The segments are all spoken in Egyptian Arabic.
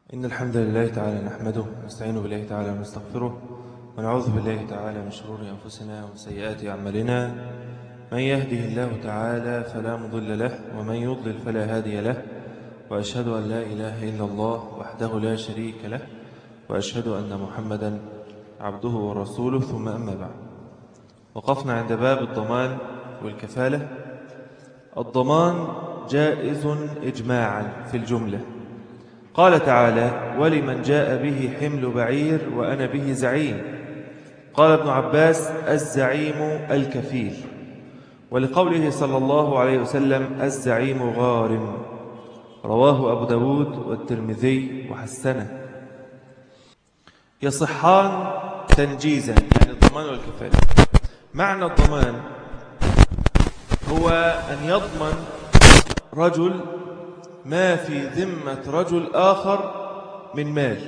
إن الحمد لله تعالى نحمده ونستعين بالله تعالى ونستغفره ونعوذ بالله تعالى من شرور أنفسنا ومن سيئات أعمالنا من يهده الله تعالى فلا مضل له ومن يضلل فلا هادي له وأشهد أن لا إله إلا الله وحده لا شريك له وأشهد أن محمدا عبده ورسوله ثم أما بعد وقفنا عند باب الضمان والكفالة الضمان جائز إجماعا في الجملة قال تعالى ولمن جاء به حمل بعير وأنا به زعيم قال ابن عباس الزعيم الكفيل ولقوله صلى الله عليه وسلم الزعيم غارم رواه أبو داود والترمذي وحسنه يصحان تنجيزا يعني الضمان والكفالة معنى الضمان هو أن يضمن رجل ما في ذمة رجل آخر من مال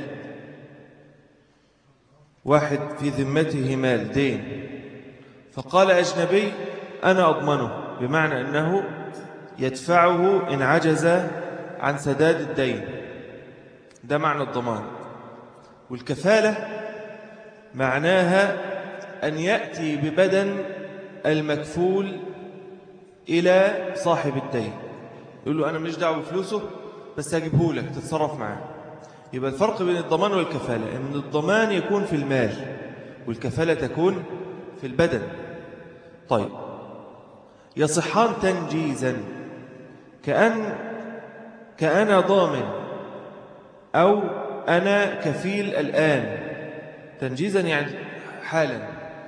واحد في ذمته مال دين فقال أجنبي أنا أضمنه بمعنى أنه يدفعه إن عجز عن سداد الدين ده معنى الضمان والكفالة معناها أن يأتي ببدن المكفول إلى صاحب الدين يقول له أنا مش دعوه بفلوسه بس هجيبه لك تتصرف معاه يبقى الفرق بين الضمان والكفالة أن الضمان يكون في المال والكفالة تكون في البدن طيب يصحان تنجيزا كأن كأنا ضامن أو أنا كفيل الآن تنجيزا يعني حالا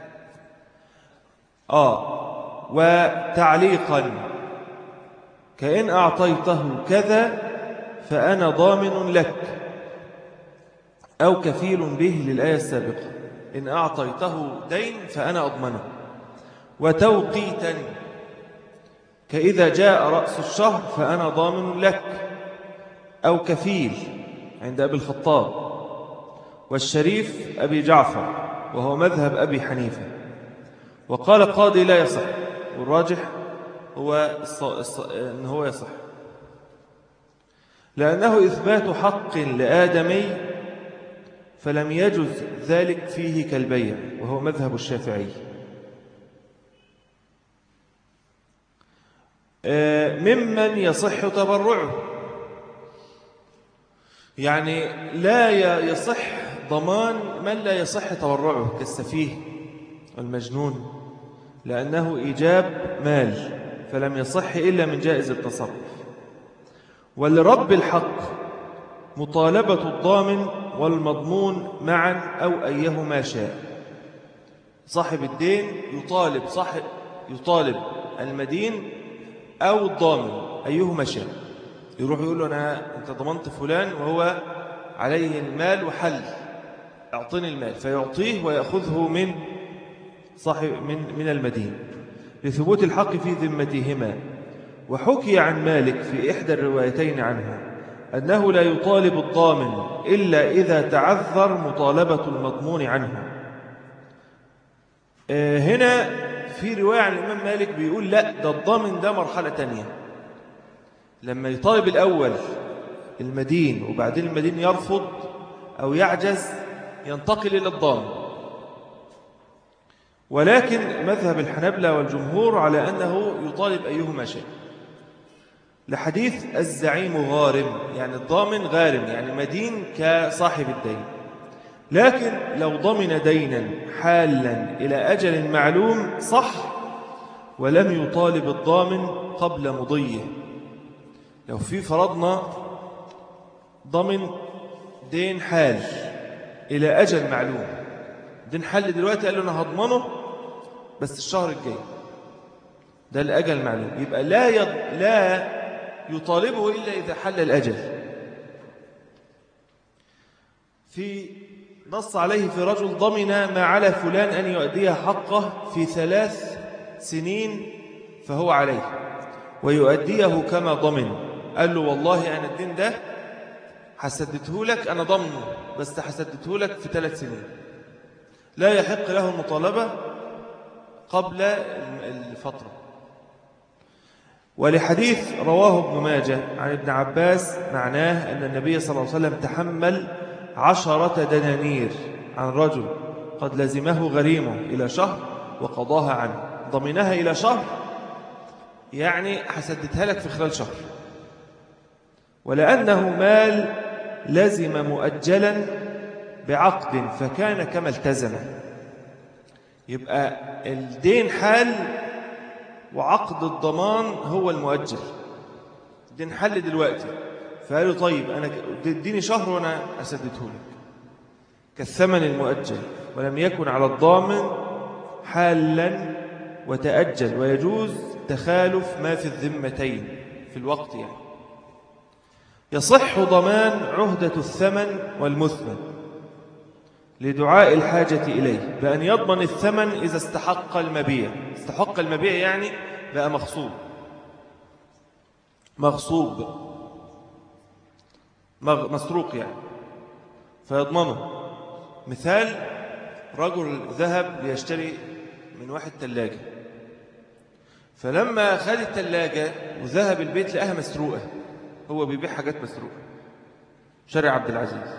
آه وتعليقا كأن أعطيته كذا فأنا ضامن لك أو كفيل به للآية السابقة إن أعطيته دين فأنا أضمنه وتوقيتا كإذا جاء رأس الشهر فأنا ضامن لك أو كفيل عند أبي الخطاب والشريف أبي جعفر وهو مذهب أبي حنيفة وقال قاضي لا يصح والراجح هو الص... الص... أنه هو يصح لأنه إثبات حق لآدمي فلم يجز ذلك فيه كالبيع وهو مذهب الشافعي ممن يصح تبرعه يعني لا يصح ضمان من لا يصح تبرعه كالسفيه والمجنون لأنه إيجاب مال فلم يصح إلا من جائز التصرف ولرب الحق مطالبة الضامن والمضمون معا أو أيهما شاء صاحب الدين يطالب صاحب يطالب المدين أو الضامن أيهما شاء يروح يقول له أنا أنت ضمنت فلان وهو عليه المال وحل أعطني المال فيعطيه ويأخذه من صاحب من من المدين لثبوت الحق في ذمتهما وحكي عن مالك في إحدى الروايتين عنه أنه لا يطالب الضامن إلا إذا تعذر مطالبة المضمون عنه هنا في رواية عن الإمام مالك بيقول لا ده الضامن ده مرحلة تانية لما يطالب الأول المدين وبعدين المدين يرفض أو يعجز ينتقل إلى الضامن ولكن مذهب الحنبلة والجمهور على أنه يطالب أيهما شيء لحديث الزعيم غارم يعني الضامن غارم يعني مدين كصاحب الدين لكن لو ضمن دينا حالا إلى أجل معلوم صح ولم يطالب الضامن قبل مضيه لو في فرضنا ضمن دين حال إلى أجل معلوم دين حل دلوقتي قال له أنا هضمنه بس الشهر الجاي ده الأجل معلوم يبقى لا يض... لا يطالبه إلا إذا حل الأجل في نص عليه في رجل ضمن ما على فلان أن يؤدي حقه في ثلاث سنين فهو عليه ويؤديه كما ضمن قال له والله أنا الدين ده حسدته لك أنا ضمنه بس حسدته لك في ثلاث سنين لا يحق له المطالبة قبل الفترة ولحديث رواه ابن ماجه عن ابن عباس معناه أن النبي صلى الله عليه وسلم تحمل عشرة دنانير عن رجل قد لزمه غريمه إلى شهر وقضاها عنه ضمنها إلى شهر يعني حسدتها لك في خلال شهر ولأنه مال لزم مؤجلا بعقد فكان كما التزم يبقى الدين حال وعقد الضمان هو المؤجل الدين حل دلوقتي فقالوا طيب أنا اديني شهر وأنا أسدته لك كالثمن المؤجل ولم يكن على الضامن حالا وتأجل ويجوز تخالف ما في الذمتين في الوقت يعني يصح ضمان عهدة الثمن والمثمن لدعاء الحاجة إليه بأن يضمن الثمن إذا استحق المبيع استحق المبيع يعني بقى مغصوب مغصوب مسروق يعني فيضمنه مثال رجل ذهب ليشتري من واحد ثلاجة فلما خد الثلاجة وذهب البيت لقاها مسروقة هو بيبيع حاجات مسروقة شارع عبد العزيز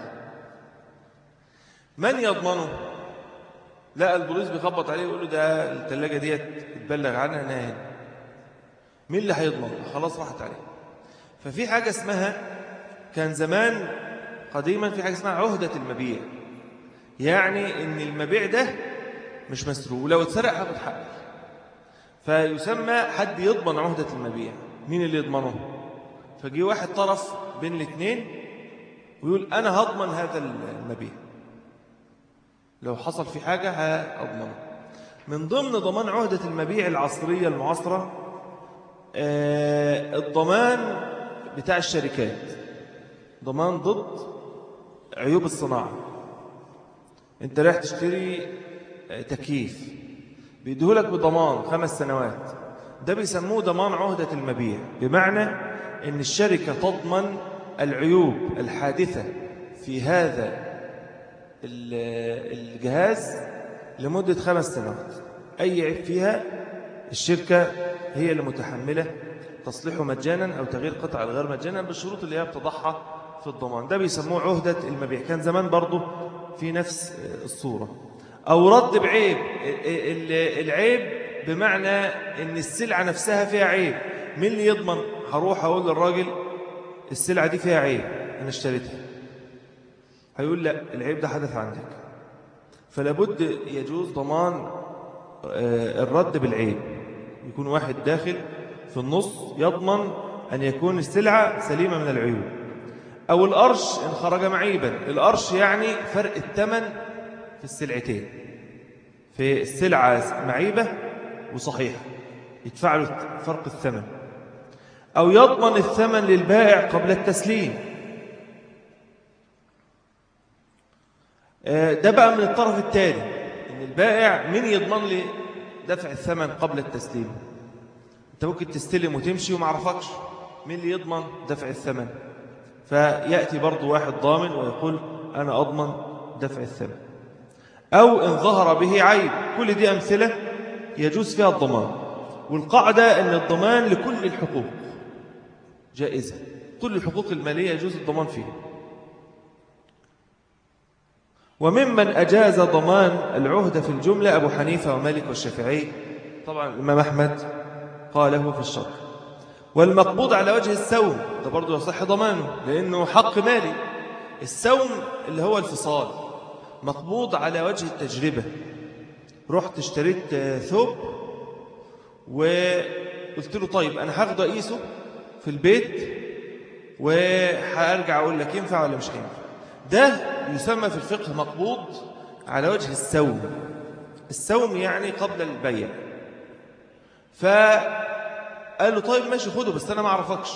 من يضمنه لقى البوليس بيخبط عليه ويقول له ده الثلاجة ديت اتبلغ عنها انها هنا مين اللي هيضمن خلاص راحت عليه ففي حاجة اسمها كان زمان قديما في حاجة اسمها عهدة المبيع يعني ان المبيع ده مش مسروق ولو اتسرق هاخد حقك فيسمى حد يضمن عهدة المبيع مين اللي يضمنه فجي واحد طرف بين الاثنين ويقول أنا هضمن هذا المبيع لو حصل في حاجة هأضمنه من ضمن ضمان عهدة المبيع العصرية المعاصرة آه الضمان بتاع الشركات ضمان ضد عيوب الصناعة انت رايح تشتري تكييف بيديهولك بضمان خمس سنوات ده بيسموه ضمان عهدة المبيع بمعنى ان الشركة تضمن العيوب الحادثة في هذا الجهاز لمدة خمس سنوات أي عيب فيها الشركة هي اللي متحملة تصليحه مجانا أو تغيير قطع الغير مجانا بالشروط اللي هي بتضعها في الضمان ده بيسموه عهدة المبيع كان زمان برضه في نفس الصورة أو رد بعيب العيب بمعنى أن السلعة نفسها فيها عيب مين اللي يضمن هروح أقول للراجل السلعة دي فيها عيب أنا اشتريتها هيقول لا العيب ده حدث عندك فلابد يجوز ضمان الرد بالعيب يكون واحد داخل في النص يضمن أن يكون السلعة سليمة من العيوب أو الأرش إن خرج معيبا الأرش يعني فرق الثمن في السلعتين في السلعة معيبة وصحيحة يدفع له فرق الثمن أو يضمن الثمن للبائع قبل التسليم ده بقى من الطرف الثاني إن البائع مين يضمن لي دفع الثمن قبل التسليم أنت ممكن تستلم وتمشي وما عرفكش مين اللي يضمن دفع الثمن فيأتي برضو واحد ضامن ويقول أنا أضمن دفع الثمن أو إن ظهر به عيب كل دي أمثلة يجوز فيها الضمان والقاعدة أن الضمان لكل الحقوق جائزة كل الحقوق المالية يجوز الضمان فيها وممن أجاز ضمان العهدة في الجملة أبو حنيفة ومالك والشافعي طبعا الإمام أحمد قاله في الشرح والمقبوض على وجه السوم ده برضه يصح ضمانه لأنه حق مالي السوم اللي هو الفصال مقبوض على وجه التجربة رحت اشتريت ثوب وقلت له طيب أنا هاخده أقيسه في البيت وهرجع أقول لك ينفع ولا مش ينفع ده يسمى في الفقه مقبوض على وجه السوم السوم يعني قبل البيع فقال له طيب ماشي خده بس أنا ما أعرفكش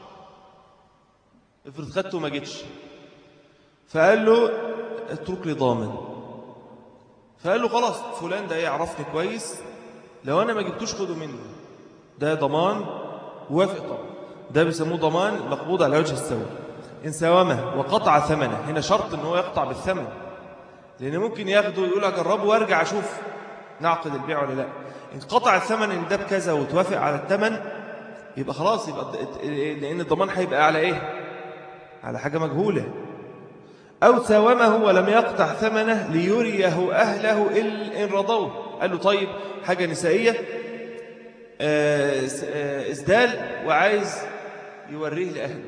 افرض خدته وما جيتش فقال له اترك لي ضامن فقال له خلاص فلان ده يعرفني كويس لو أنا ما جبتوش خده مني ده ضمان وافق طبعا ده بيسموه ضمان مقبوض على وجه السوم إن سوامه وقطع ثمنه هنا شرط ان هو يقطع بالثمن لأن ممكن ياخده ويقول أجربه وارجع أشوف نعقد البيع ولا لا إن قطع الثمن إن ده بكذا وتوافق على الثمن يبقى خلاص يبقى الض- لأن الضمان هيبقى على إيه على حاجة مجهولة أو ساومه ولم يقطع ثمنه ليريه أهله إن إن رضوه قال له طيب حاجة نسائية آه، س- آه، ازدال وعايز يوريه لأهله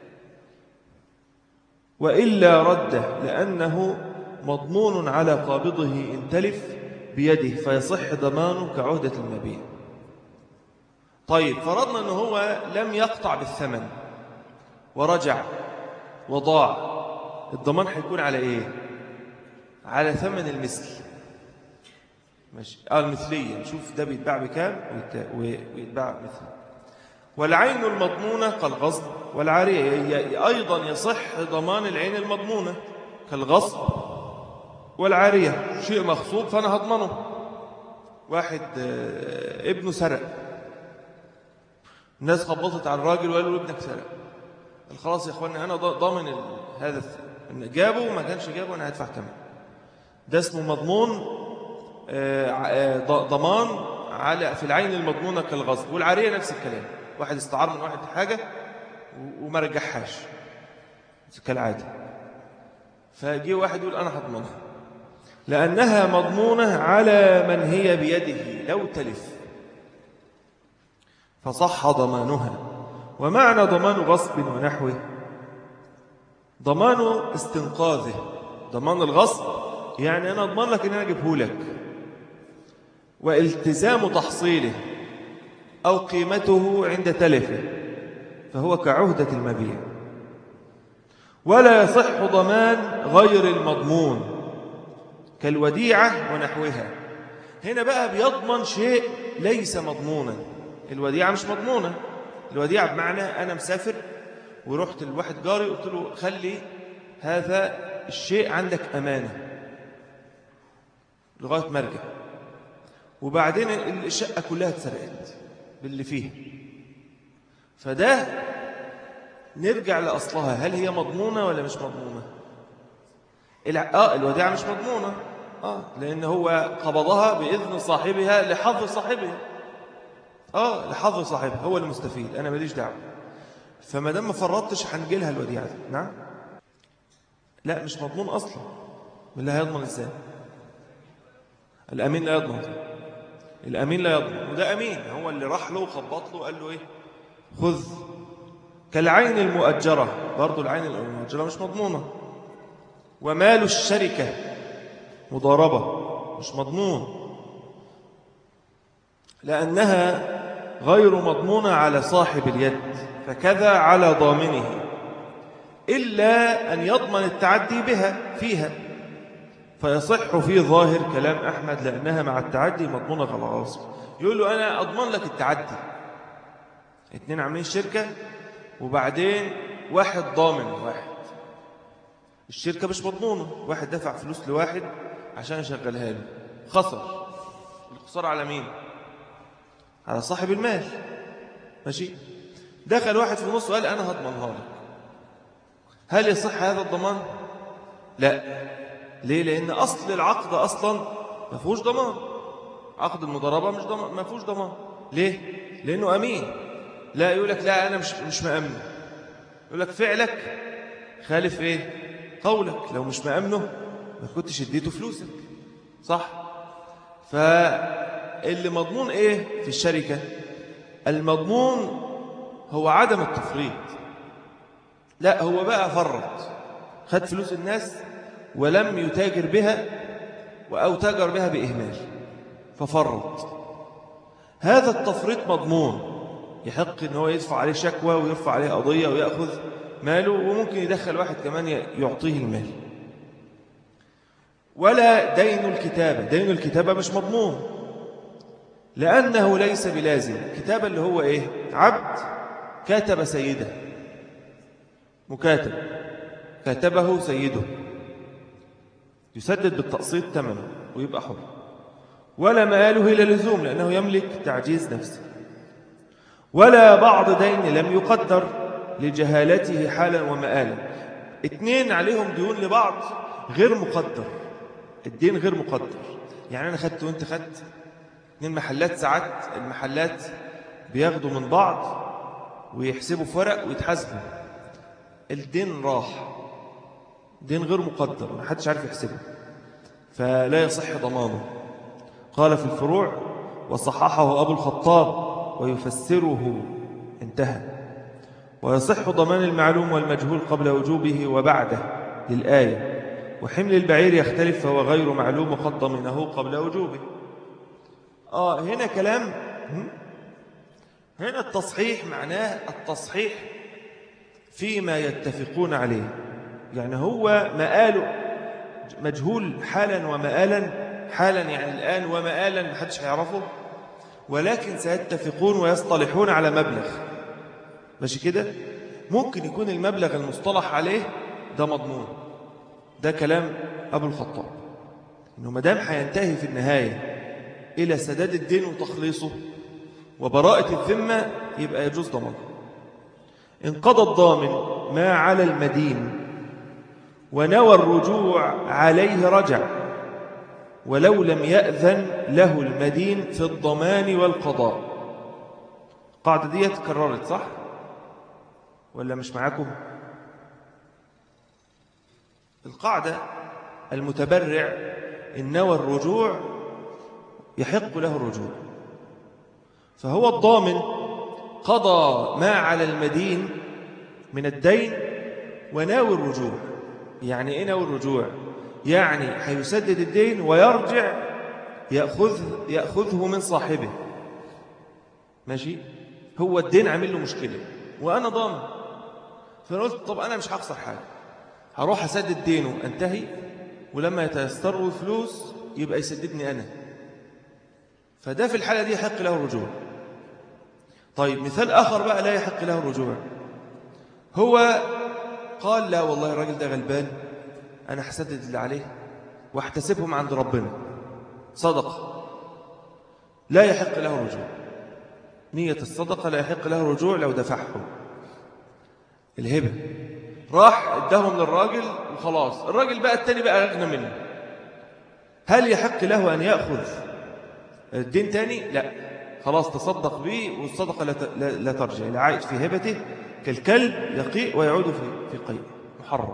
وإلا رده لأنه مضمون على قابضه إن تلف بيده فيصح ضمانه كعهدة المبيع طيب فرضنا أنه هو لم يقطع بالثمن ورجع وضاع الضمان هيكون على إيه؟ على ثمن المثل ماشي اه المثلية نشوف ده بيتباع بكام ويت- ويتباع مثل والعين المضمونة كالغصب والعارية ي- ي- أيضا يصح ضمان العين المضمونة كالغصب والعارية شيء مغصوب فأنا هضمنه واحد آه، ابنه سرق الناس خبطت على الراجل وقالوا له ابنك سرق قال خلاص يا اخواني انا ضا- ضامن ال- هذا الث- ان جابه وما كانش جابه انا هدفع ثمن ده اسمه مضمون آه، ع- آه، ض- ضمان على في العين المضمونه كالغصب والعاريه نفس الكلام واحد استعار من واحد حاجه و- وما رجعهاش كالعاده فجي واحد يقول انا هضمنها لانها مضمونه على من هي بيده لو تلف فصح ضمانها ومعنى ضمان غصب ونحوه ضمان استنقاذه ضمان الغصب يعني أنا أضمن لك أن أنا أجيبه لك والتزام تحصيله أو قيمته عند تلفه فهو كعهدة المبيع ولا يصح ضمان غير المضمون كالوديعة ونحوها هنا بقى بيضمن شيء ليس مضمونا الوديعة مش مضمونة الوديعة بمعنى أنا مسافر ورحت لواحد جاري قلت له خلي هذا الشيء عندك أمانة لغاية ما ارجع وبعدين الشقة كلها اتسرقت باللي فيها فده نرجع لأصلها هل هي مضمونة ولا مش مضمونة الع... آه الوديعة مش مضمونة آه لأن هو قبضها بإذن صاحبها لحظ صاحبها آه لحظ صاحبها هو المستفيد أنا ماليش دعوة فما دام ما فرطتش هنجي لها الوديعة دي نعم لا مش مضمون أصلا من اللي هيضمن إزاي الأمين لا يضمن الأمين لا يضمن وده أمين هو اللي راح له وخبط له قال له إيه خذ كالعين المؤجرة برضو العين المؤجرة مش مضمونة ومال الشركة مضاربة مش مضمون لأنها غير مضمونة على صاحب اليد فكذا على ضامنه إلا أن يضمن التعدي بها فيها فيصح في ظاهر كلام أحمد لأنها مع التعدي مضمونة غلاص يقول له أنا أضمن لك التعدي اتنين عاملين شركة وبعدين واحد ضامن واحد الشركة مش مضمونة واحد دفع فلوس لواحد عشان يشغلها له خسر الخسارة على مين؟ على صاحب المال ماشي دخل واحد في النص وقال أنا هضمنها لك هل يصح هذا الضمان؟ لا ليه؟ لأن أصل العقد أصلا ما فيهوش ضمان عقد المضاربة مش ضمان ما فيهوش ضمان ليه؟ لأنه أمين لا يقول لك لا أنا مش مش مأمن يقول لك فعلك خالف إيه؟ قولك لو مش مأمنه ما كنتش اديته فلوسك صح؟ فاللي مضمون إيه في الشركة؟ المضمون هو عدم التفريط لا هو بقى فرط خد فلوس الناس ولم يتاجر بها أو تاجر بها بإهمال ففرط هذا التفريط مضمون يحق ان هو يدفع عليه شكوى ويرفع عليه قضية ويأخذ ماله وممكن يدخل واحد كمان يعطيه المال ولا دين الكتابة دين الكتابة مش مضمون لأنه ليس بلازم الكتابة اللي هو إيه عبد كاتب سيده مكاتب كاتبه سيده يسدد بالتقسيط ثمنه ويبقى حر ولا مآله إلى لزوم لأنه يملك تعجيز نفسه ولا بعض دين لم يقدر لجهالته حالا ومآلا اتنين عليهم ديون لبعض غير مقدر الدين غير مقدر يعني أنا خدت وانت خدت اتنين محلات ساعات المحلات بياخدوا من بعض ويحسبوا في ورق ويتحاسبوا الدين راح دين غير مقدر ما حدش عارف يحسبه فلا يصح ضمانه قال في الفروع وصححه أبو الخطاب ويفسره انتهى ويصح ضمان المعلوم والمجهول قبل وجوبه وبعده للآية وحمل البعير يختلف فهو غير معلوم وقد ضمنه قبل وجوبه آه هنا كلام هنا التصحيح معناه التصحيح فيما يتفقون عليه يعني هو مآله مجهول حالا ومآلا حالا يعني الآن ومآلا محدش هيعرفه ولكن سيتفقون ويصطلحون على مبلغ ماشي كده ممكن يكون المبلغ المصطلح عليه ده مضمون ده كلام أبو الخطاب إنه مدام هينتهي في النهاية إلى سداد الدين وتخليصه وبراءة الذمة يبقى يجوز ضمانه انقضى الضامن ما على المدين ونوى الرجوع عليه رجع ولو لم يأذن له المدين في الضمان والقضاء القاعدة دي تكررت صح؟ ولا مش معاكم؟ القاعدة المتبرع إن نوى الرجوع يحق له الرجوع فهو الضامن قضى ما على المدين من الدين وناوي الرجوع يعني ايه ناوي الرجوع يعني هيسدد الدين ويرجع يأخذ يأخذه من صاحبه ماشي هو الدين عامل له مشكلة وأنا ضامن فأنا قلت طب أنا مش هخسر حاجة هروح أسدد دينه أنتهي ولما يتيسر فلوس يبقى يسددني أنا فده في الحالة دي يحق له الرجوع طيب مثال آخر بقى لا يحق له الرجوع هو قال لا والله الراجل ده غلبان أنا هسدد اللي عليه واحتسبهم عند ربنا صدقة لا يحق له الرجوع نية الصدقة لا يحق له الرجوع لو دفعهم الهبة راح ادهم للراجل وخلاص الراجل بقى التاني بقى أغنى منه هل يحق له أن يأخذ الدين تاني لا خلاص تصدق به والصدقة لا لا ترجع العائد في هبته كالكلب يقيء ويعود في في قيء محرم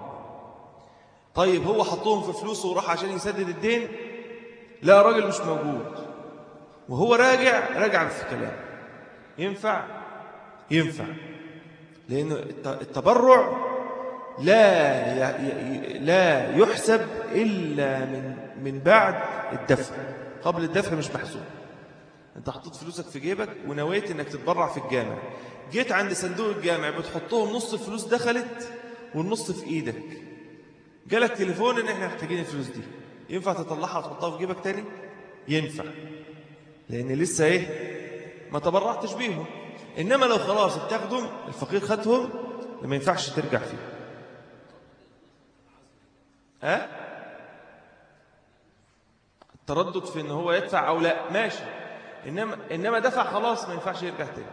طيب هو حطهم في فلوسه وراح عشان يسدد الدين لا الراجل مش موجود وهو راجع راجع في كلام ينفع ينفع لأن التبرع لا لا يحسب إلا من من بعد الدفع قبل الدفع مش محسوب انت حطيت فلوسك في جيبك ونويت انك تتبرع في الجامع جيت عند صندوق الجامع بتحطهم نص الفلوس دخلت والنص في ايدك جالك تليفون ان احنا محتاجين الفلوس دي ينفع تطلعها وتحطها في جيبك تاني ينفع لان لسه ايه ما تبرعتش بيهم انما لو خلاص اتاخدهم الفقير خدهم ما ينفعش ترجع فيهم ها أه؟ التردد في ان هو يدفع او لا ماشي انما انما دفع خلاص ما ينفعش يرجع تاني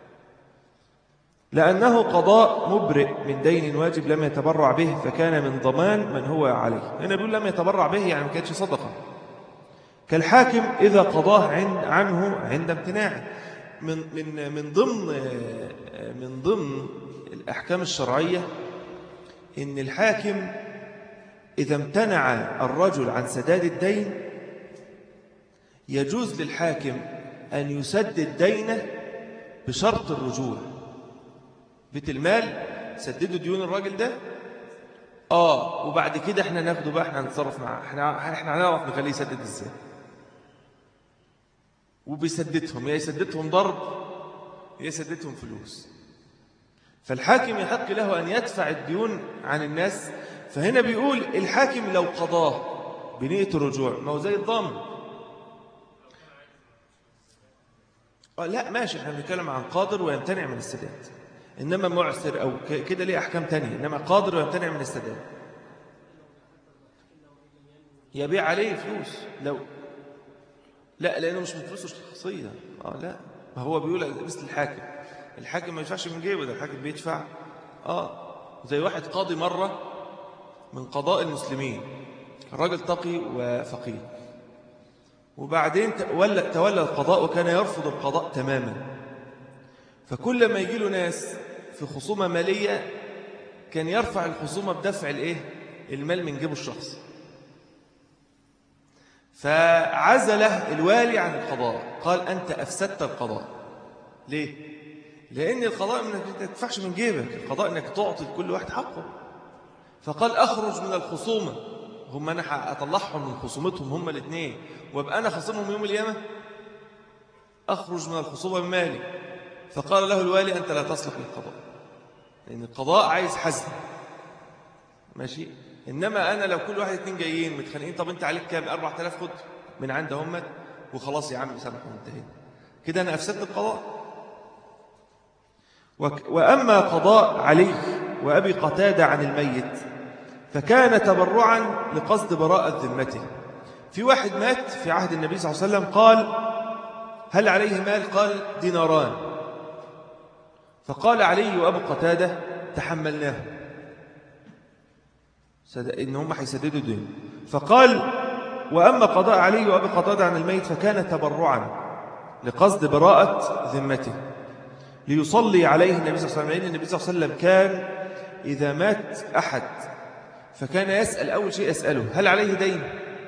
لانه قضاء مبرئ من دين واجب لم يتبرع به فكان من ضمان من هو عليه هنا بيقول لم يتبرع به يعني ما كانتش صدقه كالحاكم اذا قضاه عند عنه عند امتناعه من من من ضمن من ضمن الاحكام الشرعيه ان الحاكم اذا امتنع الرجل عن سداد الدين يجوز للحاكم أن يسدد دينه بشرط الرجوع بيت المال سددوا ديون الراجل ده آه وبعد كده احنا ناخده بقى احنا هنتصرف معاه احنا احنا هنعرف نخليه يسدد ازاي وبيسددهم يا يسددهم ضرب يا يسددهم فلوس فالحاكم يحق له أن يدفع الديون عن الناس فهنا بيقول الحاكم لو قضاه بنية الرجوع ما هو زي الضامن آه لا ماشي احنا بنتكلم عن قادر ويمتنع من السداد انما معسر او كده ليه احكام تانية انما قادر ويمتنع من السداد يبيع عليه فلوس لو لا لانه مش من فلوسه الشخصيه اه لا ما هو بيقول مثل الحاكم الحاكم ما يدفعش من جيبه ده الحاكم بيدفع اه زي واحد قاضي مره من قضاء المسلمين الراجل تقي وفقيه وبعدين تولى, تولى القضاء وكان يرفض القضاء تماما فكل ما يجي له ناس في خصومة مالية كان يرفع الخصومة بدفع الايه المال من جيبه الشخص فعزله الوالي عن القضاء قال أنت أفسدت القضاء ليه؟ لأن القضاء ما تدفعش من جيبك القضاء أنك تعطي لكل واحد حقه فقال أخرج من الخصومة هم أنا أطلعهم من خصومتهم هم الاثنين وابقى أنا خصمهم يوم القيامة أخرج من الخصومة بمالي فقال له الوالي أنت لا تصلح للقضاء لأن القضاء عايز حزم ماشي إنما أنا لو كل واحد اتنين جايين متخانقين طب أنت عليك كام 4000 خد من عند همت وخلاص يا عم سامحوا انتهينا كده أنا أفسدت القضاء وأما قضاء علي وأبي قتادة عن الميت فكان تبرعا لقصد براءة ذمته في واحد مات في عهد النبي صلى الله عليه وسلم قال هل عليه مال قال ديناران فقال علي وأبو قتادة تحملناه إن هم حيسددوا الدين فقال وأما قضاء علي وأبي قتادة عن الميت فكان تبرعا لقصد براءة ذمته ليصلي عليه النبي صلى الله عليه وسلم لأن النبي صلى الله عليه وسلم كان إذا مات أحد فكان يسأل أول شيء يسأله هل عليه دين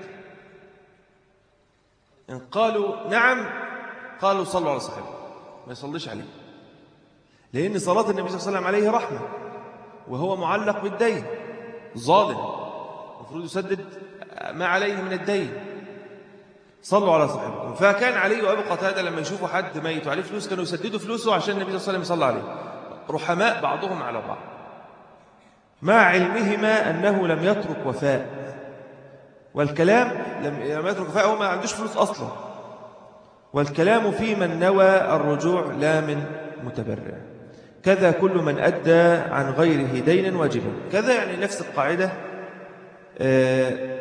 إن قالوا نعم قالوا صلوا على صاحبه ما يصليش عليه لأن صلاة النبي صلى الله عليه وسلم عليه رحمة وهو معلق بالدين ظالم المفروض يسدد ما عليه من الدين صلوا على صاحبكم فكان علي وابو قتاده لما يشوفوا حد ميت وعليه فلوس كانوا يسددوا فلوسه عشان النبي صلى الله عليه وسلم يصلى عليه رحماء بعضهم على بعض مع علمهما انه لم يترك وفاء والكلام لم يترك وفاء هو ما عندوش فلوس اصلا والكلام في من نوى الرجوع لا من متبرع كذا كل من أدى عن غيره دينا واجبا كذا يعني نفس القاعدة آه،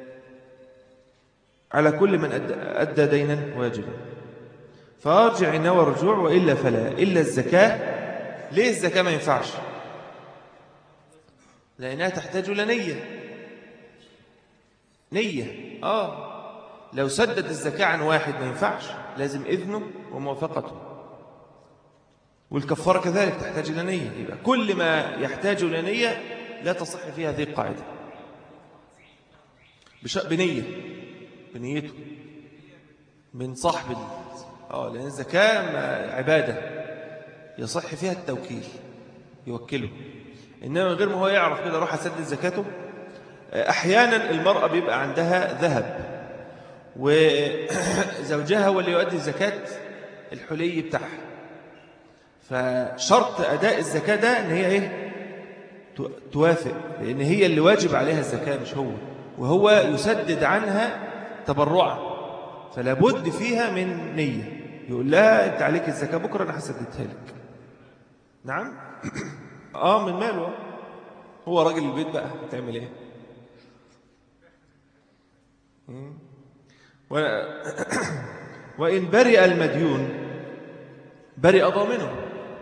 على كل من أدى دينا واجبا فأرجع نوى الرجوع وإلا فلا إلا الزكاة ليه الزكاة ما ينفعش لأنها تحتاج إلى نية نية آه لو سدد الزكاة عن واحد ما ينفعش لازم إذنه وموافقته والكفارة كذلك تحتاج إلى نية يبقى كل ما يحتاج إلى نية لا تصح فيها هذه القاعدة بنية بنيته من صاحب اه لأن الزكاة عبادة يصح فيها التوكيل يوكله إنما غير ما هو يعرف كده روح أسدد زكاته أحيانا المرأة بيبقى عندها ذهب وزوجها هو اللي يؤدي الزكاة الحلي بتاعها فشرط أداء الزكاة ده إن هي إيه توافق لأن هي اللي واجب عليها الزكاة مش هو وهو يسدد عنها تبرعا فلا بد فيها من نية يقول لها أنت عليك الزكاة بكرة أنا هسددها لك نعم آه من ماله هو راجل البيت بقى تعمل إيه و... وإن برئ المديون برئ ضامنه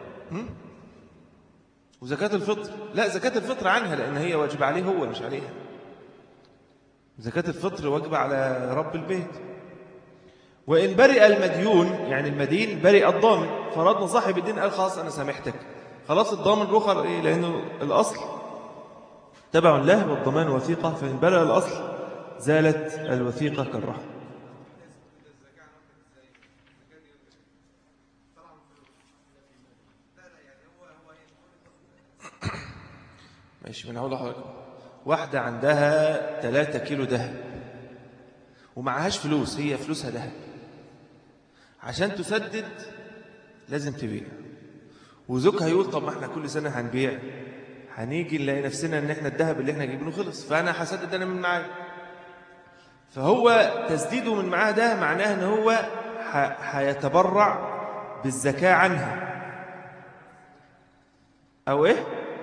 وزكاة الفطر لا زكاة الفطر عنها لأن هي واجب عليه هو مش عليها زكاة الفطر واجب على رب البيت وإن برئ المديون يعني المدين برئ الضامن فرضنا صاحب الدين قال خلاص أنا سامحتك خلاص الضامن رخر إيه لأنه الأصل تبع له والضمان وثيقة فإن برئ الأصل زالت الوثيقة كالرحم ماشي من هقول لحضرتك واحدة عندها 3 كيلو ذهب ومعهاش فلوس هي فلوسها ذهب عشان تسدد لازم تبيع وزوجها يقول طب ما احنا كل سنة هنبيع هنيجي نلاقي نفسنا ان احنا الذهب اللي احنا جايبينه خلص فانا هسدد انا من معايا فهو تسديده من معاه ده معناه ان هو هيتبرع بالزكاة عنها او ايه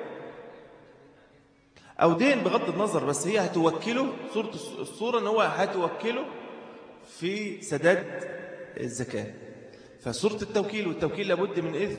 أو دين بغض النظر بس هي هتوكله صورة الصورة أن هو هتوكله في سداد الزكاة فصورة التوكيل والتوكيل لابد من إذن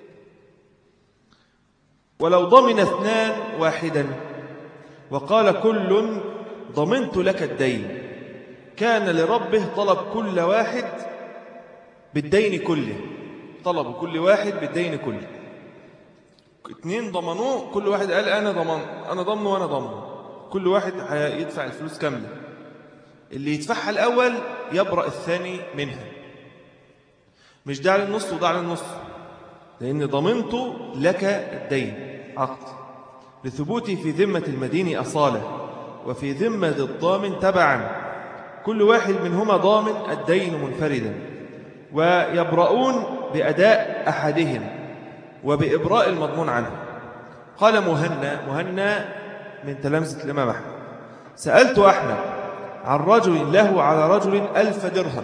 ولو ضمن اثنان واحدا وقال كل ضمنت لك الدين كان لربه طلب كل واحد بالدين كله طلبوا كل واحد بالدين كله اتنين ضمنوه كل واحد قال أنا ضمن أنا ضمنه وأنا ضمنه كل واحد هيدفع الفلوس كاملة اللي يدفعها الأول يبرأ الثاني منها مش ده على النص وده على النص لأن ضمنت لك الدين عقد لثبوتي في ذمة المدين أصالة وفي ذمة الضامن تبعا كل واحد منهما ضامن الدين منفردا ويبرؤون بأداء أحدهم وبإبراء المضمون عنه قال مهنا مهنا من تلامذة الإمام أحمد سألت أحمد عن رجل له على رجل ألف درهم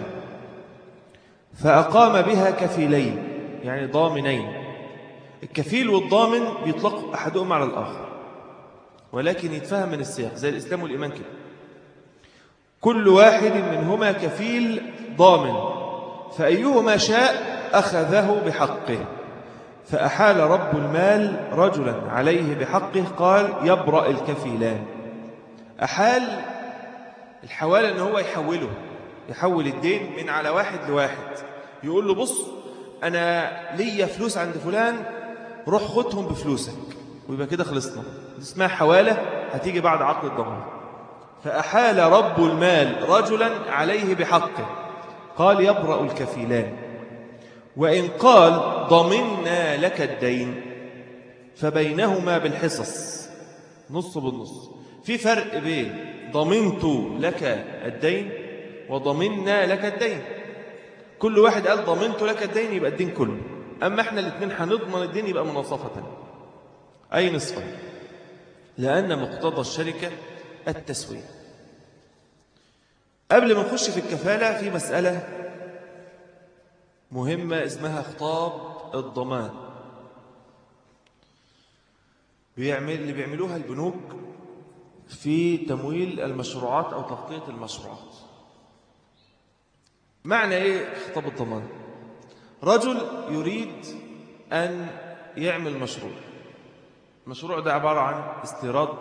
فأقام بها كفيلين يعني ضامنين الكفيل والضامن بيطلق أحدهم على الآخر ولكن يتفهم من السياق زي الإسلام والإيمان كده كل واحد منهما كفيل ضامن فأيهما شاء أخذه بحقه فأحال رب المال رجلا عليه بحقه قال يبرأ الكفيلان أحال الحوالة أنه هو يحوله يحول الدين من على واحد لواحد يقول له بص أنا ليا فلوس عند فلان روح خدهم بفلوسك ويبقى كده خلصنا دي اسمها حوالة هتيجي بعد عقد الضمان فأحال رب المال رجلا عليه بحقه قال يبرأ الكفيلان وإن قال ضمنا لك الدين فبينهما بالحصص نص بالنص في فرق بين ضمنت لك الدين وضمنا لك الدين كل واحد قال ضمنت لك الدين يبقى الدين كله أما احنا الاثنين هنضمن الدين يبقى مناصفة أي نصفا لأن مقتضى الشركة التسوية قبل ما نخش في الكفالة في مسألة مهمة اسمها خطاب الضمان بيعمل اللي بيعملوها البنوك في تمويل المشروعات أو تغطية المشروعات معنى إيه خطاب الضمان رجل يريد أن يعمل مشروع المشروع ده عبارة عن استيراد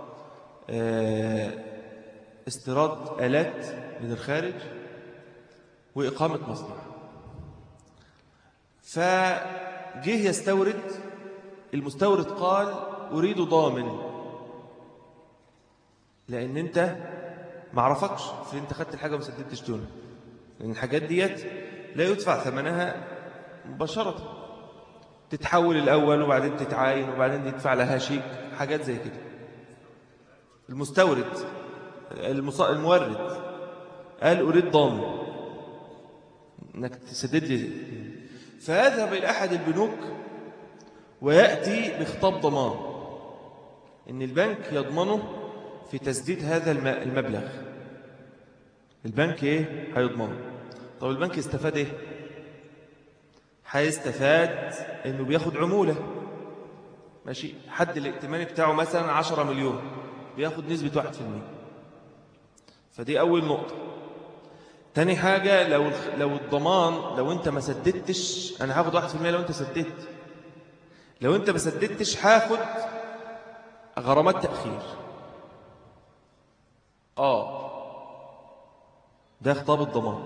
استيراد آلات من الخارج وإقامة مصنع فجه يستورد المستورد قال أريد ضامن لأن أنت ما عرفكش في أنت خدت الحاجة وما سددتش دونها لأن الحاجات ديت لا يدفع ثمنها مباشرة تتحول الأول وبعدين تتعاين وبعدين يدفع لها شيك حاجات زي كده المستورد المص... المورد قال أريد ضامن أنك تسدد لي فيذهب إلى أحد البنوك ويأتي بخطاب ضمان إن البنك يضمنه في تسديد هذا المبلغ البنك إيه؟ هيضمنه طب البنك استفاد إيه؟ هيستفاد إنه بياخد عمولة ماشي حد الائتماني بتاعه مثلا 10 مليون بياخد نسبة 1% فدي أول نقطة تاني حاجة لو لو الضمان لو أنت ما سددتش أنا هاخد 1% لو أنت سددت لو أنت ما سددتش هاخد غرامات تأخير آه ده خطاب الضمان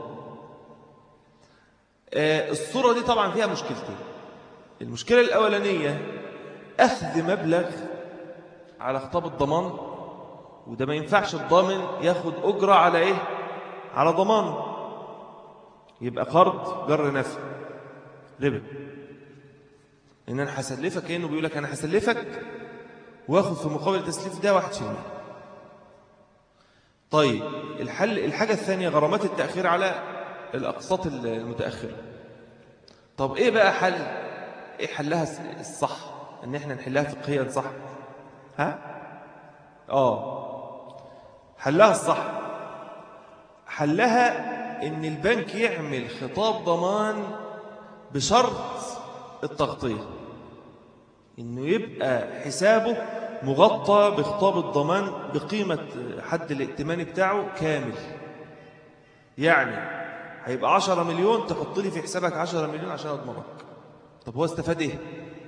آه الصورة دي طبعا فيها مشكلتين المشكلة الأولانية أخذ مبلغ على خطاب الضمان وده ما ينفعش الضامن ياخد أجرة على إيه على ضمانه يبقى قرض جر نفع ربا إن أنا هسلفك كأنه بيقول لك أنا هسلفك واخد في مقابل التسليف ده واحد شيء طيب الحل الحاجة الثانية غرامات التأخير على الأقساط المتأخرة طب إيه بقى حل إيه حلها الصح إن إحنا نحلها فقهيا صح ها آه حلها الصح حلها إن البنك يعمل خطاب ضمان بشرط التغطية إنه يبقى حسابه مغطى بخطاب الضمان بقيمة حد الائتماني بتاعه كامل يعني هيبقى 10 مليون تحط لي في حسابك 10 مليون عشان أضمنك طب هو استفاد إيه؟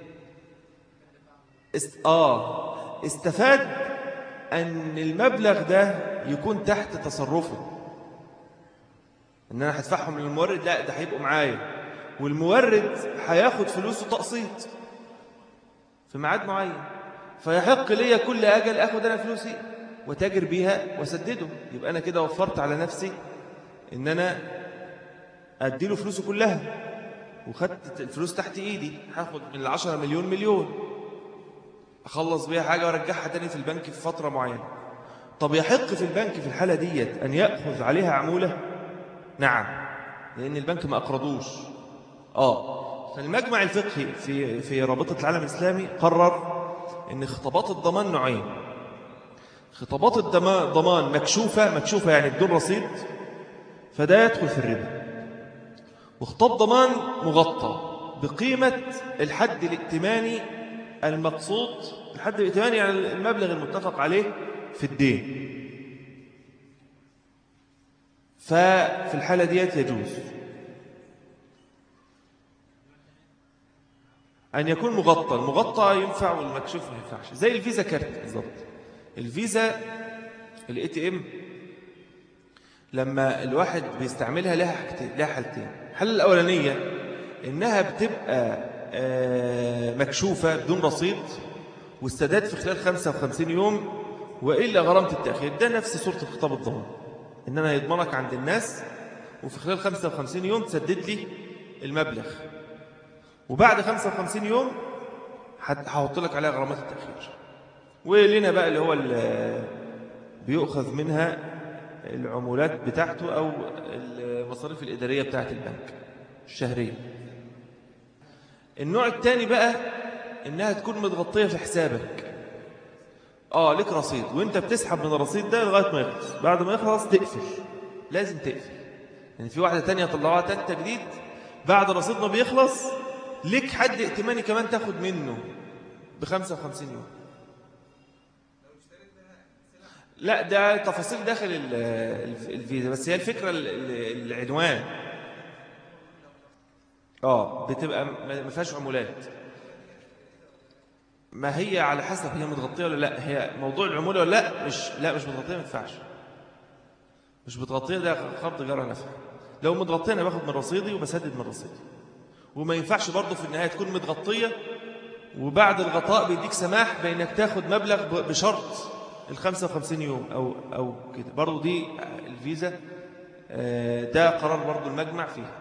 است... آه استفاد أن المبلغ ده يكون تحت تصرفه إن أنا هدفعهم للمورد لا ده هيبقوا معايا والمورد هياخد فلوسه تقسيط في ميعاد معين فيحق لي كل أجل أخذ أنا فلوسي وتاجر بيها وسدده يبقى أنا كده وفرت على نفسي إن أنا أديله فلوسه كلها وخدت الفلوس تحت إيدي هاخد من العشرة مليون مليون أخلص بيها حاجة وأرجعها تاني في البنك في فترة معينة طب يحق في البنك في الحالة ديت أن يأخذ عليها عمولة نعم لأن البنك ما أقرضوش آه فالمجمع الفقهي في في رابطة العالم الإسلامي قرر أن خطابات الضمان نوعين خطابات الضمان مكشوفة مكشوفة يعني بدون رصيد فده يدخل في الربا وخطاب ضمان مغطى بقيمة الحد الائتماني المقصود الحد الائتماني يعني المبلغ المتفق عليه في الدين ففي الحالة ديت يجوز أن يكون مغطى المغطى ينفع والمكشوف ما ينفعش زي الفيزا كارت بالظبط الفيزا الاي تي ام لما الواحد بيستعملها لها حاجتين لها حالتين الحاله الاولانيه انها بتبقى آه، مكشوفه بدون رصيد والسداد في خلال 55 يوم والا غرامه التاخير ده نفس صوره الخطاب الضمان ان انا يضمنك عند الناس وفي خلال 55 يوم تسدد لي المبلغ وبعد 55 يوم هحط لك عليها غرامات التأخير ولنا بقى اللي هو اللي بيؤخذ منها العمولات بتاعته أو المصاريف الإدارية بتاعت البنك الشهرية النوع الثاني بقى إنها تكون متغطية في حسابك آه لك رصيد وإنت بتسحب من الرصيد ده لغاية ما يخلص بعد ما يخلص تقفل لازم تقفل يعني في واحدة تانية طلعوها تالتة جديد بعد الرصيد ما بيخلص لك حد ائتماني كمان تاخد منه ب 55 يوم لا ده تفاصيل داخل الفيزا بس هي الفكرة العنوان اه بتبقى ما فيهاش عمولات ما هي على حسب هي متغطيه ولا لا هي موضوع العموله ولا لا مش لا مش متغطيه ما ينفعش مش متغطيه ده قرض جرى نفع لو متغطيه انا باخد من رصيدي وبسدد من رصيدي وما ينفعش برضه في النهاية تكون متغطية وبعد الغطاء بيديك سماح بأنك تاخد مبلغ بشرط ال 55 يوم أو, أو كده برضه دي الفيزا آه، ده قرار برضه المجمع فيها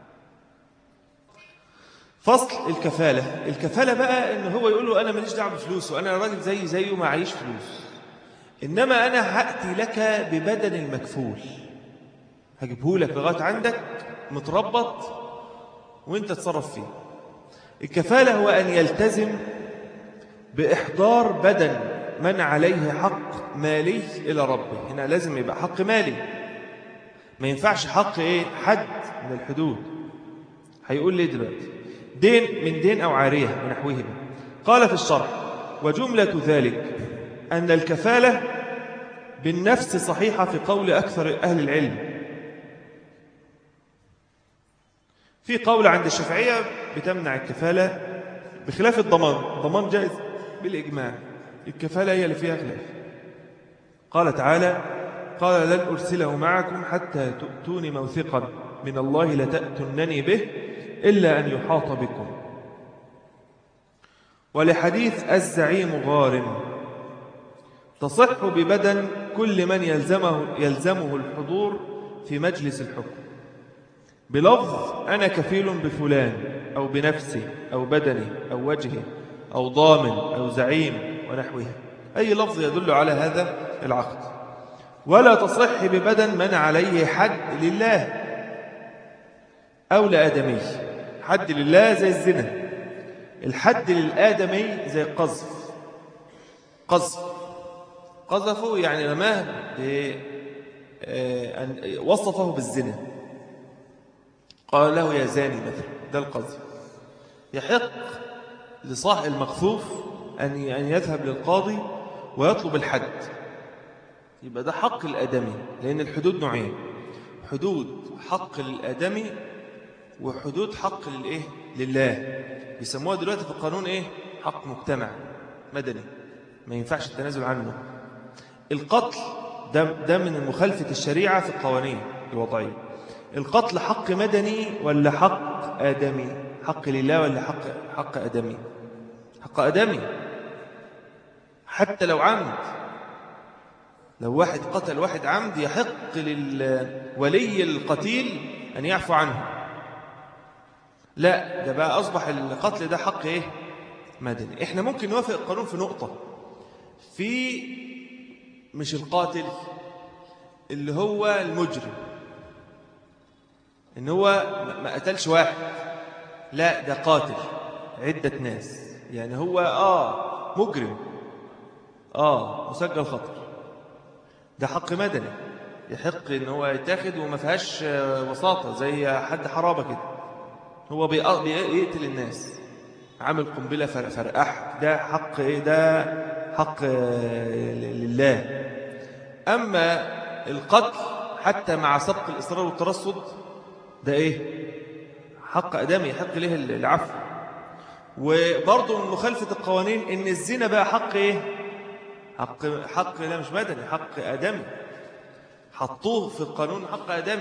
فصل الكفالة الكفالة بقى ان هو يقول له أنا ماليش دعوه بفلوسه أنا راجل زي زيه ما عايش فلوس إنما أنا هأتي لك ببدن المكفول هجيبه لك لغاية عندك متربط وانت تصرف فيه الكفالة هو أن يلتزم بإحضار بدن من عليه حق مالي إلى ربه هنا لازم يبقى حق مالي ما ينفعش حق إيه حد من الحدود هيقول لي دلوقتي دين من دين أو عارية ونحوه قال في الشرح وجملة ذلك أن الكفالة بالنفس صحيحة في قول أكثر أهل العلم في قول عند الشافعية بتمنع الكفالة بخلاف الضمان الضمان جائز بالإجماع الكفالة هي اللي فيها خلاف قال تعالى قال لن أرسله معكم حتى تؤتوني موثقا من الله لتأتنني به إلا أن يحاط بكم ولحديث الزعيم غارم تصح ببدن كل من يلزمه, يلزمه الحضور في مجلس الحكم بلفظ أنا كفيل بفلان أو بنفسي أو بدني أو وجهي أو ضامن أو زعيم ونحوه أي لفظ يدل على هذا العقد ولا تصح ببدن من عليه حد لله أو لآدمي حد لله زي الزنا الحد للآدمي زي القذف قذف قذفه يعني رماه آه، أن وصفه بالزنا قال له يا زاني مثلا ده القاضي يحق لصاحب المخفوف أن أن يذهب للقاضي ويطلب الحد يبقى ده حق الآدمي لأن الحدود نوعين حدود حق للآدمي وحدود حق للإيه؟ لله بيسموها دلوقتي في القانون إيه؟ حق مجتمع مدني ما ينفعش التنازل عنه القتل ده, ده من مخالفة الشريعة في القوانين الوضعية القتل حق مدني ولا حق آدمي حق لله ولا حق, حق آدمي حق آدمي حتى لو عمد لو واحد قتل واحد عمد يحق للولي القتيل أن يعفو عنه لا ده بقى أصبح القتل ده حق إيه مدني إحنا ممكن نوافق القانون في نقطة في مش القاتل اللي هو المجرم إن هو ما قتلش واحد لا ده قاتل عدة ناس يعني هو آه مجرم آه مسجل خطر ده حق مدني يحق ان هو يتاخد وما فيهاش وساطة زي حد حرابة كده هو بيقتل الناس عامل قنبلة فرقح ده حق ايه ده حق لله أما القتل حتى مع سبق الإصرار والترصد ده إيه حق أدمي يحق له العفو وبرضه من مخالفة القوانين إن الزنا بقى حق إيه حق حق لا مش مدني حق آدمي حطوه في القانون حق آدمي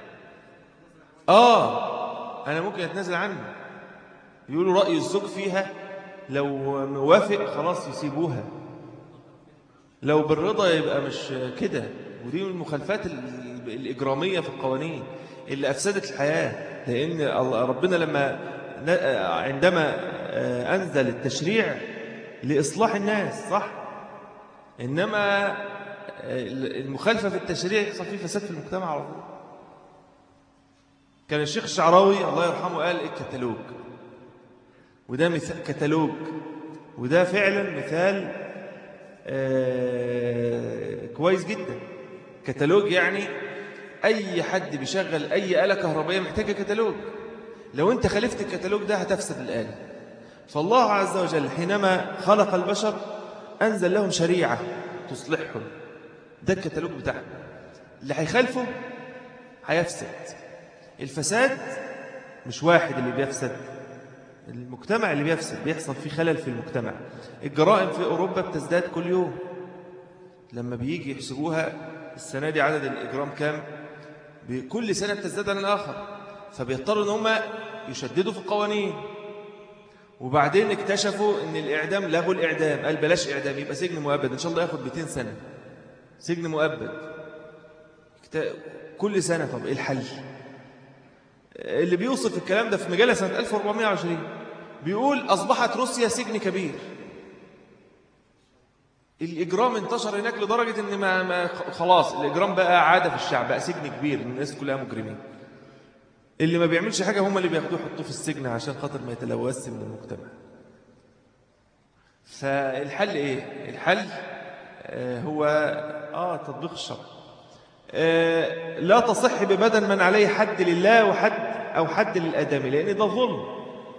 آه أنا ممكن أتنازل عنه يقولوا رأي الزوج فيها لو موافق خلاص يسيبوها لو بالرضا يبقى مش كده ودي من المخالفات الإجرامية في القوانين اللي أفسدت الحياة لأن ربنا لما عندما أنزل التشريع لإصلاح الناس صح إنما المخالفة في التشريع يحصل فيه فساد في المجتمع على طول كان الشيخ الشعراوي الله يرحمه قال إيه الكتالوج وده مثال كتالوج وده فعلا مثال آه كويس جدا كتالوج يعني أي حد بيشغل أي آلة كهربائية محتاجة كتالوج لو أنت خالفت الكتالوج ده هتفسد الآلة فالله عز وجل حينما خلق البشر أنزل لهم شريعة تصلحهم ده الكتالوج بتاعهم اللي هيخالفه هيفسد الفساد مش واحد اللي بيفسد المجتمع اللي بيفسد بيحصل فيه خلل في المجتمع الجرائم في أوروبا بتزداد كل يوم لما بيجي يحسبوها السنة دي عدد الإجرام كام كل سنة بتزداد عن الآخر فبيضطروا ان هم يشددوا في القوانين وبعدين اكتشفوا ان الإعدام لغوا الإعدام قال بلاش إعدام يبقى سجن مؤبد إن شاء الله ياخد 200 سنة سجن مؤبد كل سنة طب إيه الحل اللي بيوصف الكلام ده في مجلة سنة 1420 بيقول أصبحت روسيا سجن كبير الإجرام انتشر هناك لدرجة أن ما, ما خلاص الإجرام بقى عادة في الشعب بقى سجن كبير الناس كلها مجرمين اللي ما بيعملش حاجة هم اللي بياخدوه يحطوه في السجن عشان خاطر ما يتلوثش من المجتمع فالحل إيه؟ الحل آه هو آه تطبيق الشرع آه لا تصح ببدن من عليه حد لله وحد أو حد للآدمي لأن ده ظلم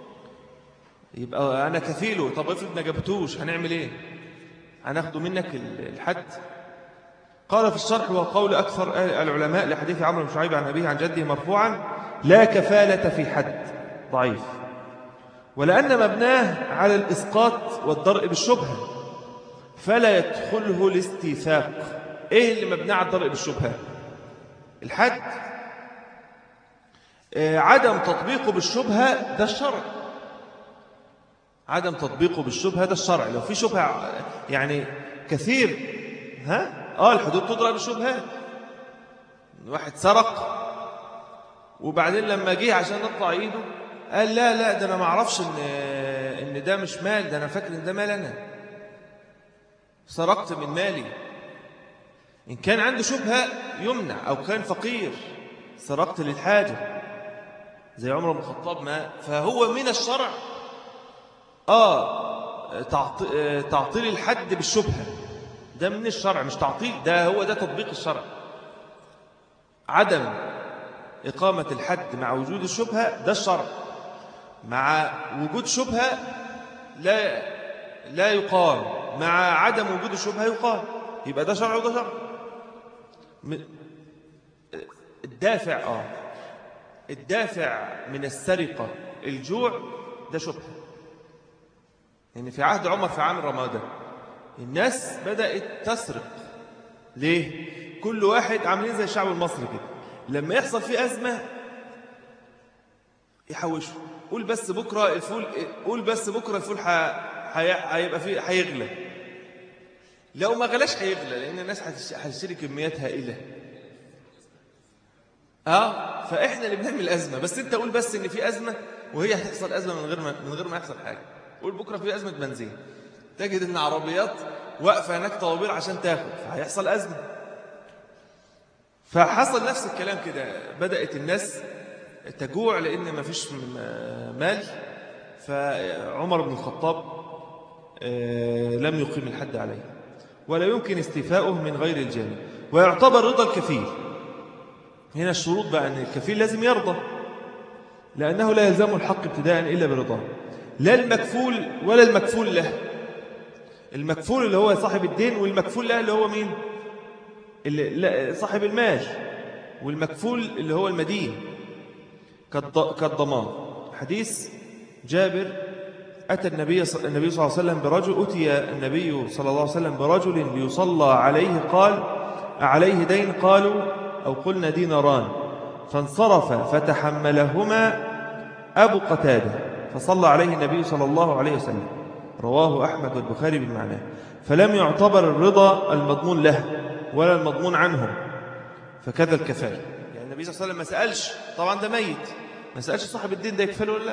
يبقى أنا كفيله طب افرض ما جبتوش هنعمل إيه هناخده منك الحد قال في الشرح وقول أكثر العلماء لحديث عمرو بن شعيب عن أبيه عن جده مرفوعا لا كفالة في حد ضعيف ولأن مبناه على الإسقاط والضرء بالشبهة فلا يدخله الاستيثاق إيه اللي مبناه على الضرء بالشبهة الحد عدم تطبيقه بالشبهة ده الشرع عدم تطبيقه بالشبهة ده الشرع لو في شبهة يعني كثير ها آه الحدود تضرب بالشبهات واحد سرق وبعدين لما جه عشان نقطع ايده قال لا لا ده انا ما اعرفش ان ان ده مش مال ده انا فاكر ان ده مال انا سرقت من مالي ان كان عنده شبهه يمنع او كان فقير سرقت للحاجه زي عمر بن الخطاب ما فهو من الشرع اه تعطيل الحد بالشبهه ده من الشرع مش تعطيل ده هو ده تطبيق الشرع عدم إقامة الحد مع وجود الشبهة ده الشرع مع وجود شبهة لا لا يقام مع عدم وجود الشبهة يقام يبقى ده شرع وده شرع الدافع آه الدافع من السرقة الجوع ده شبهة يعني في عهد عمر في عام رمضان الناس بدأت تسرق ليه؟ كل واحد عاملين زي الشعب المصري كده لما يحصل فيه أزمة يحوشه قول بس بكرة الفول قول بس بكرة الفول هيبقى فيه هيغلى لو ما غلاش هيغلى لأن الناس هتشتري كميات هائلة اه فاحنا اللي بنعمل ازمه بس انت قول بس ان في ازمه وهي هتحصل ازمه من غير ما من غير ما يحصل حاجه قول بكره في ازمه بنزين تجد ان عربيات واقفه هناك طوابير عشان تاخد فهيحصل ازمه فحصل نفس الكلام كده بدات الناس تجوع لان ما فيش مال فعمر بن الخطاب آه، لم يقيم الحد عليه ولا يمكن استيفاؤه من غير الجانب ويعتبر رضا الكفيل هنا الشروط بقى أن الكفيل لازم يرضى لأنه لا يلزم الحق ابتداء إلا برضاه لا المكفول ولا المكفول له المكفول اللي هو صاحب الدين والمكفول له اللي هو مين اللي صاحب المال والمكفول اللي هو المدين كالضمان حديث جابر أتى النبي النبي صلى الله عليه وسلم برجل أتي النبي صلى الله عليه وسلم برجل ليصلى عليه قال عليه دين قالوا أو قلنا ديناران فانصرف فتحملهما أبو قتادة فصلى عليه النبي صلى الله عليه وسلم رواه أحمد والبخاري بالمعنى فلم يعتبر الرضا المضمون له ولا المضمون عنه فكذا الكفال يعني النبي صلى الله عليه وسلم ما سألش طبعا ده ميت ما سألش صاحب الدين ده يكفل ولا لا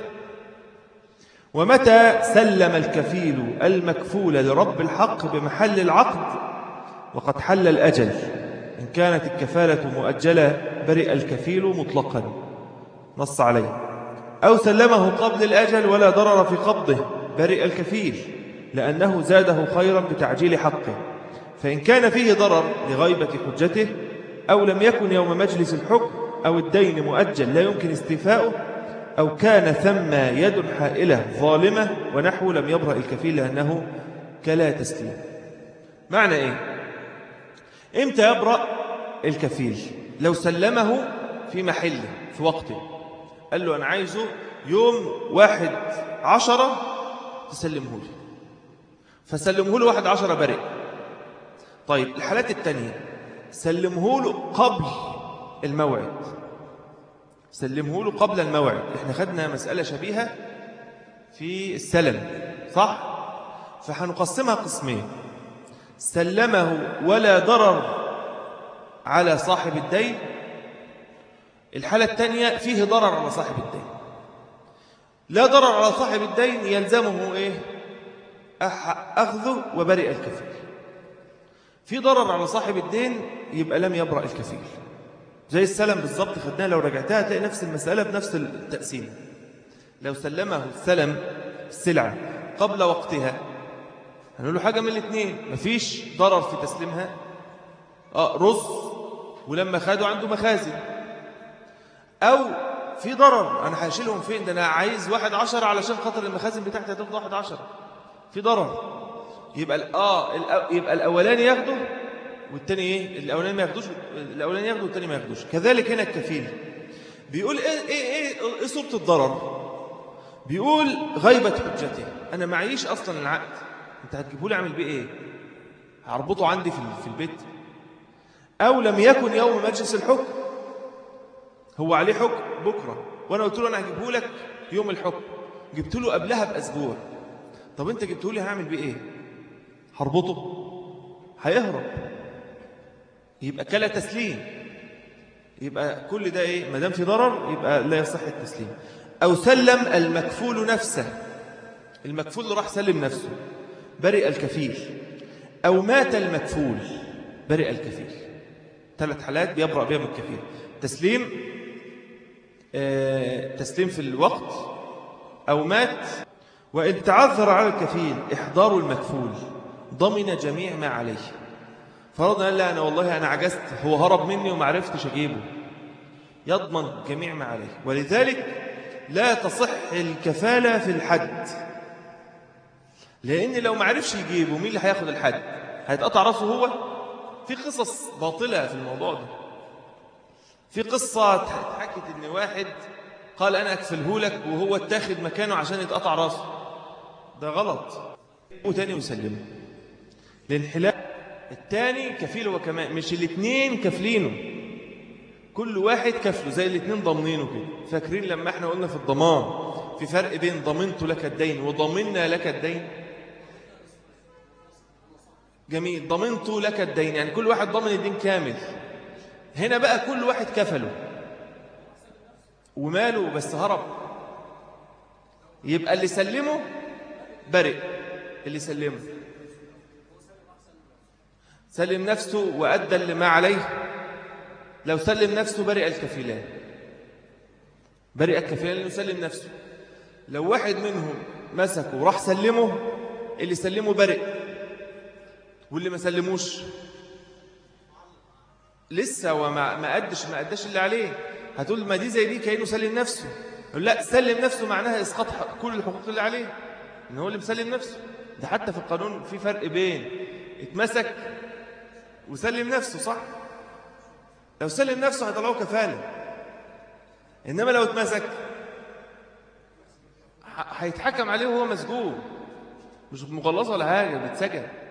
ومتى سلم الكفيل المكفول لرب الحق بمحل العقد وقد حل الأجل إن كانت الكفالة مؤجلة برئ الكفيل مطلقا نص عليه أو سلمه قبل الأجل ولا ضرر في قبضه برئ الكفيل لأنه زاده خيرا بتعجيل حقه فإن كان فيه ضرر لغيبة حجته أو لم يكن يوم مجلس الحكم أو الدين مؤجل لا يمكن استيفاؤه أو كان ثم يد حائلة ظالمة ونحو لم يبرأ الكفيل لأنه كلا تسليم معنى إيه؟ إمتى يبرأ الكفيل لو سلمه في محله في وقته قال له أنا عايزه يوم واحد عشرة تسلمه لي فسلمه له واحد عشرة بريء طيب الحالات التانية سلمه له قبل الموعد سلمه له قبل الموعد احنا خدنا مسألة شبيهة في السلم صح؟ فهنقسمها قسمين سلمه ولا ضرر على صاحب الدين الحالة الثانية فيه ضرر على صاحب الدين لا ضرر على صاحب الدين يلزمه إيه أخذه وبرئ الكفيل في ضرر على صاحب الدين يبقى لم يبرأ الكفيل زي السلم بالضبط خدناها لو رجعتها تلاقي نفس المسألة بنفس التقسيم لو سلمه السلم السلعة قبل وقتها هنقول له حاجة من الاثنين مفيش ضرر في تسليمها آه رز ولما خدوا عنده مخازن أو في ضرر أنا هشيلهم فين ده أنا عايز واحد عشر علشان خاطر المخازن بتاعتي هتاخد واحد عشر في ضرر يبقى آه يبقى الأولاني ياخده والتاني إيه الأولاني ما ياخدوش الأولاني ياخده والتاني ما ياخدوش كذلك هنا الكفيل بيقول إيه إيه إيه, إيه صورة الضرر بيقول غيبة حجته أنا معيش أصلا العقد انت هتجيبه لي اعمل بيه ايه هربطه عندي في البيت او لم يكن يوم مجلس الحكم هو عليه حكم بكره وانا قلت له انا هجيبه لك يوم الحكم جبت له قبلها باسبوع طب انت جبته لي هعمل بيه ايه هربطه هيهرب يبقى كلا تسليم يبقى كل ده ايه ما دام في ضرر يبقى لا يصح التسليم او سلم المكفول نفسه المكفول اللي راح سلم نفسه برئ الكفيل أو مات المكفول برئ الكفيل ثلاث حالات بيبرأ بهم الكفيل تسليم آه، تسليم في الوقت أو مات وإن تعذر على الكفيل إحضار المكفول ضمن جميع ما عليه فرضنا قال لا أنا والله أنا عجزت هو هرب مني وما عرفتش أجيبه يضمن جميع ما عليه ولذلك لا تصح الكفالة في الحد لأن لو ما عرفش يجيبه مين اللي هياخد الحد هيتقطع راسه هو في قصص باطلة في الموضوع ده في قصة اتحكت ان واحد قال انا اكفله لك وهو اتاخد مكانه عشان يتقطع راسه ده غلط وتاني ويسلمه الانحلال التاني كفيل هو كمان مش الاثنين كفلينه كل واحد كفله زي الاثنين ضامنينه كده فاكرين لما احنا قلنا في الضمان في فرق بين ضمنت لك الدين وضمنا لك الدين جميل ضمنت لك الدين يعني كل واحد ضمن الدين كامل هنا بقى كل واحد كفله وماله بس هرب يبقى اللي سلمه برئ اللي سلمه سلم نفسه وأدى لما عليه لو سلم نفسه برئ الكفيلان برئ الكفيلان لأنه سلم نفسه لو واحد منهم مسكه وراح سلمه اللي سلمه برئ واللي ما سلموش لسه وما ما قدش ما قدش اللي عليه هتقول ما دي زي دي كأنه سلم نفسه لا سلم نفسه معناها إسقاط كل الحقوق اللي عليه إن هو اللي مسلم نفسه ده حتى في القانون في فرق بين اتمسك وسلم نفسه صح لو سلم نفسه هيطلعوه كفالة إنما لو اتمسك هيتحكم عليه وهو مسجون مش مغلظة ولا حاجة بيتسجن